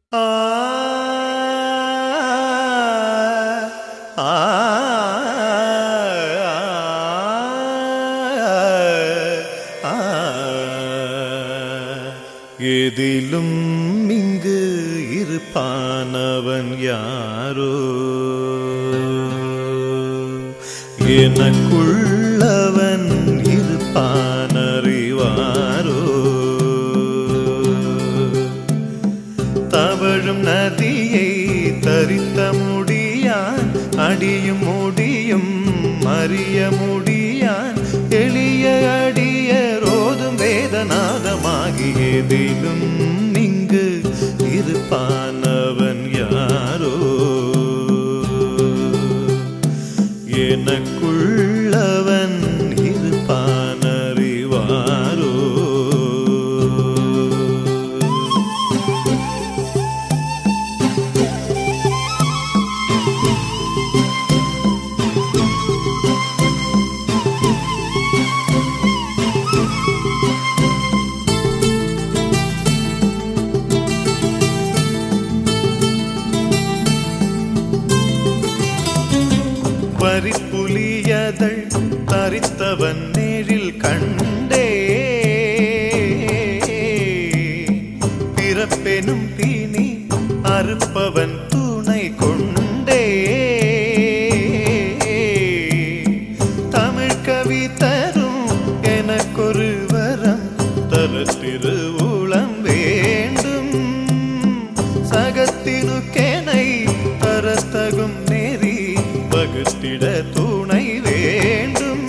ஆ ஆ ஆ எதிலும் இங்கு இருப்பானவன் யாரோ எனக்குள்ளவன் இருப்பானறிவாரோ தவழும் நதியை தரித்த முடியான் அடியும் முடியும் அறிய முடியான் எளிய அடிய ரோதும் வேதநாதமாகியதிலும் இங்கு இருப்பானவன் யாரோ எனக்குள்ளவன் இருப்பானறிவாரோ வரிப்புலியதழ் தரித்தவன் நேரில் கண்டே பிறப்பெனும் தீனி அறுப்பவன் துணை கொண்டே தமிழ் கவி தரும் எனக்கொரு வரம் தர திருவுளம் வேண்டும் சகத்தினுக்கெனை தரத்தகும் நெறி வகுத்திட துணை வேண்டும்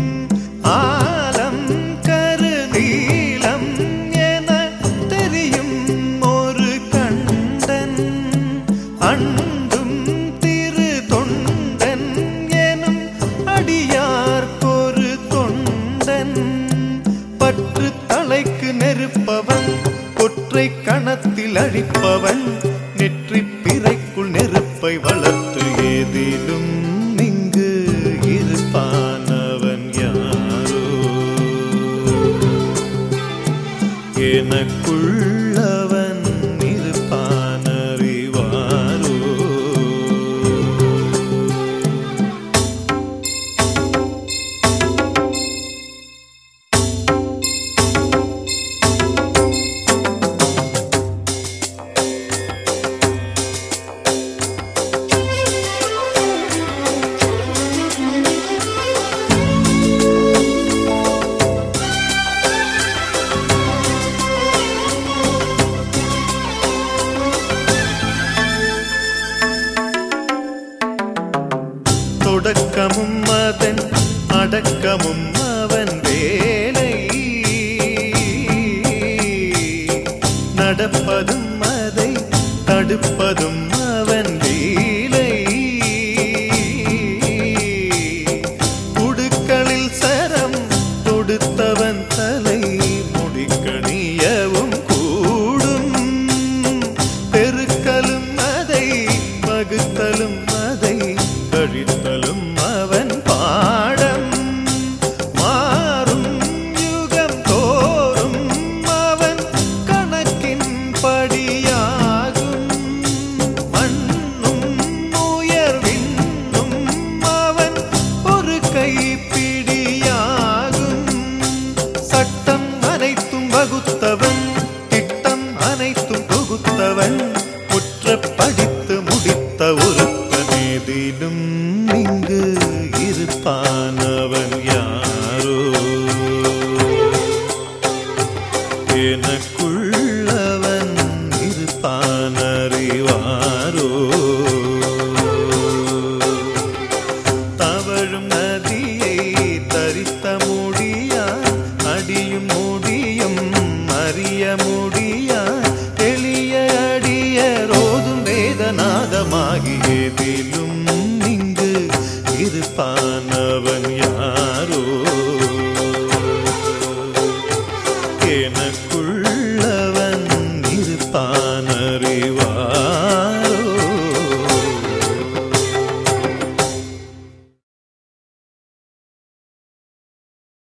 ஆலம் கரு நீலம் என தெரியும் ஒரு கண்டன் அண்டும் திரு தொண்டன் எனும் அடியார்க்கொரு தொண்டன் பற்று தலைக்கு நெருப்பவன் ஒற்றை கணத்தில் அழிப்பவன் நெற்றி பிறைக்குள் நெருப்பை வளர்த்து ஏதிலும் இங்கு இருப்பானவன் யாரோ எனக்குள்ளவன் இருப்பானறிவாரோ தொடக்கமும் அதன் அடக்கமும் அவன் வேலை நடப்பதும் அதை தடுப்பதும் அவன் லீலை உடுக்களில் சரம் தொடுத்தவன் தலை முடிக்கணியவும் கூடும் பெருக்கலும் அதை வகுத்தலும் அதை கழித்தலும் அவன் பாடம் மாறும் யுகம் தோறும் அவன் கணக்கின் படியாகும் மண்ணும் உயர்வின்னும் அவன் ஒரு கைப்பிடியாகும் சட்டம் அனைத்தும் வகுத்தவன் திட்டம் அனைத்தும் தொகுத்தவன் முற்ற படித்து முடித்த ஒருத்தனேதிலும் இங்கு இருப்பானவன் யாரோ எனக்குள்ளவன் இருப்பானறிவாரோ தவழும் நதியை தரித்த முடியான் அடியும் முடியும் அறிய முடியான் எளிய அடிய ரோதும் வேதநாதமாகியதிலும் இங்கு இருப்பானவன் யாரோ எனக்கு